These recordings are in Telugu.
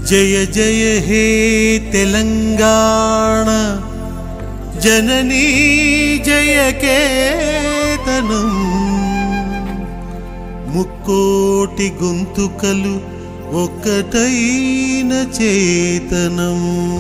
జయ జయ హే తెలంగాణ జననీ జయ కేతనం ముక్కోటి గొంతుకలు ఒక్కటైన చేతనం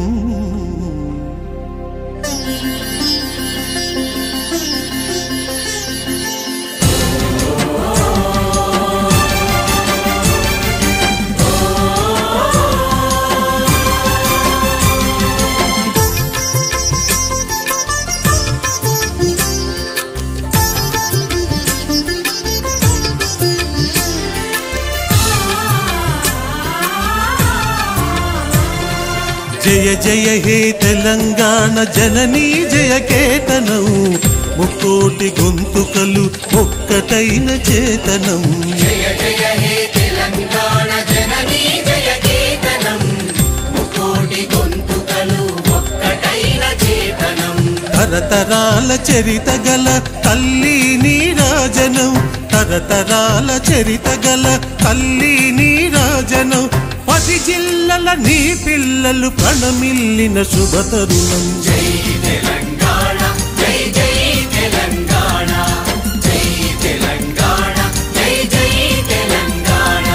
జయ జయ హే తెలంగాణ జననీ జయ కేతనం ముక్కోటి గొంతుకలు ఒక్కటైన చేతనం జయ జయ హే తెలంగాణ జననీ జయ కేతనం ముకోటి గొంతుకలు ఒక్కటైన చేతనం తరతరాల చరిత గల తల్లి నీరాజనం తరతరాల చరిత గల తల్లి నీరాజనం పది జిల్లల నీ పిల్లలు ప్రణమిల్లిన శుభతరుణం జై తెలంగాణ జై జై తెలంగాణ జై తెలంగాణ జై జై తెలంగాణ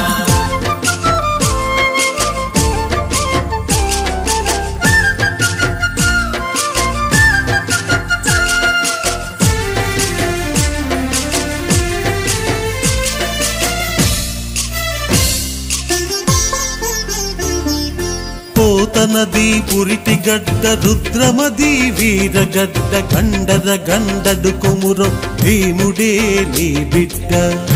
పోతనది పురిటి గడ్డ రుద్రమది వీరగడ్డ గండర గండడు కొమురం భీముడే నీ బిడ్డ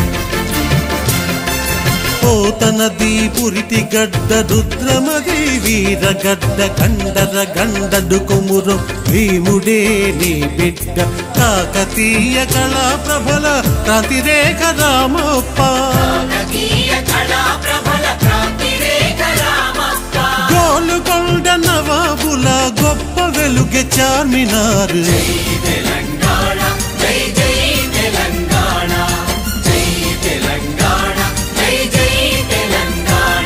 పోతనది పురిటి గడ్డ రుద్రమది వీరగడ్డ గండర గండడు కొమురం భీముడే నీ బిడ్డ కాకతీయ కళా ప్రభల ప్రతిరేఖ రామప్ప కాకతీయ కళా ప్రబల క్రాంతిరేఖ రామప్ప గోలుకొండ నవాబుల గొప్ప వెలుగె చార్మినారు జై తెలంగాణ జై జై తెలంగాణ జై తెలంగాణ జై జై తెలంగాణ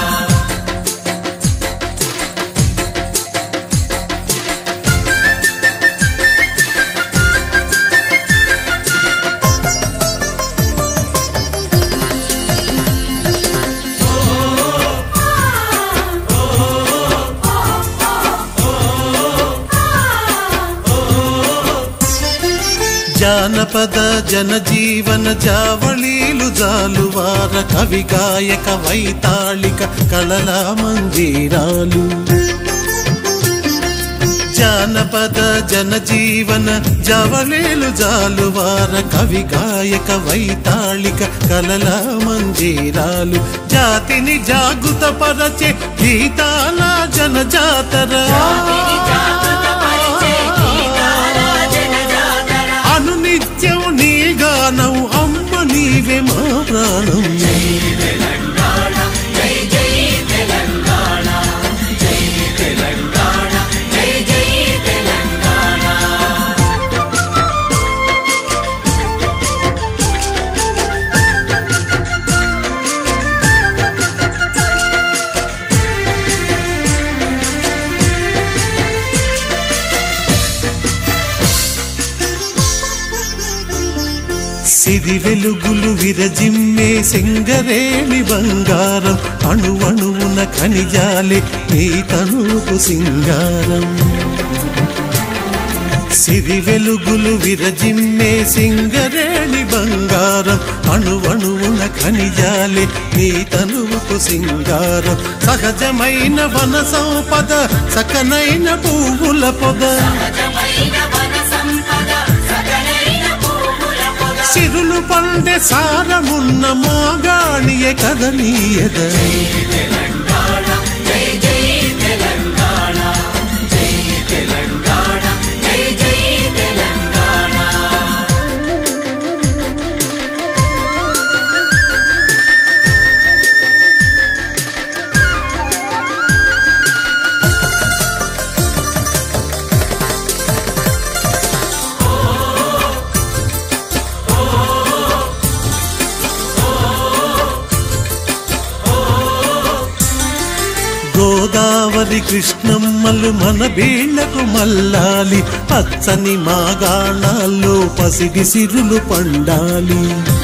జానపద జనజీవన జావళీలు జాలువార కవి గాయక వైతాళిక కళల మంజీరాలు జానపద జనజీవన జవళీలు జాలువార కవి గాయక వైతాళిక కళల మంజీరాలు జాతిని జాగృత పరచే గీతాల జనజాతర జాతిని జాగృతపరిచే గీతాల జనజాతర. అనునిత్యం నీ గానం అమ్మ నీవే మా ప్రాణం తెలంగాణ జై జై తెలంగాణ జై తెలంగాణ జై జై తెలంగాణ సిరి వెలుగులు విరజిమ్మే సింగరేణి బంగారం అణువణువున ఖనిజాలే నీ తనుకు సింగారం సిరి వెలుగులు విరజిమ్మే సింగరేణి బంగారం అణువణువున ఖనిజాలే నీ తనువుకు సింగారం సహజమైన వన సంపద సకనైన పువ్వుల పొద సహజమైన వన సంపద సకలైన పువ్వుల పొద. సిరులు పండే సారమున్న మోగాణియే కదనీయద తెలంగాణ జై జై తెలంగాణ జై తెలంగాణ జై జై తెలంగాణ గోదావరి కృష్ణమ్మలు మన బీళ్లకు మల్లాలి పచ్చని మాగాణాల్లో పసిడి సిరులు పండాలి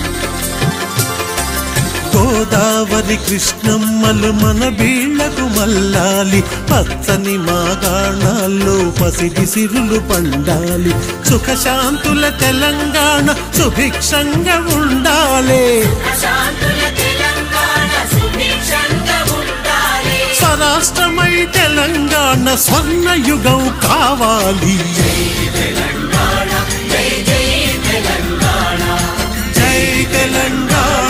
గోదావరి కృష్ణమ్మలు మన బీళ్లకు మల్లాలి పచ్చని మాగాణాల్లో పసిడి సిరులు పండాలి సుఖశాంతుల తెలంగాణ సుభిక్షంగా ఉండాలి ప్రశాంతుల తెలంగాణ సుభిక్షంగా ఉండాలి స్వరాష్ట్రమై తెలంగాణ స్వర్ణ యుగం కావాలి తెలంగాణ జై జై తెలంగాణ జై తెలంగాణ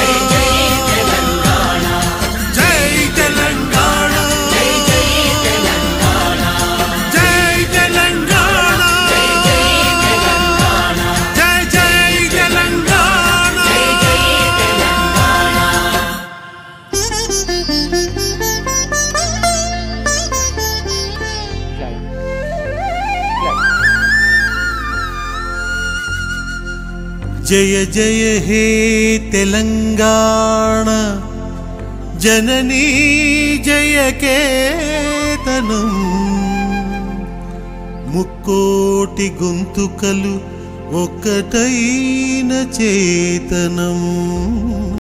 జై తెలంగాణ జై తెలంగాణ జై జై తెలంగాణ జయ జయ హే తెలంగాణ జననీ జయ కేతనం ముక్కోటి గొంతుకలు ఒక్కటైన చేతనం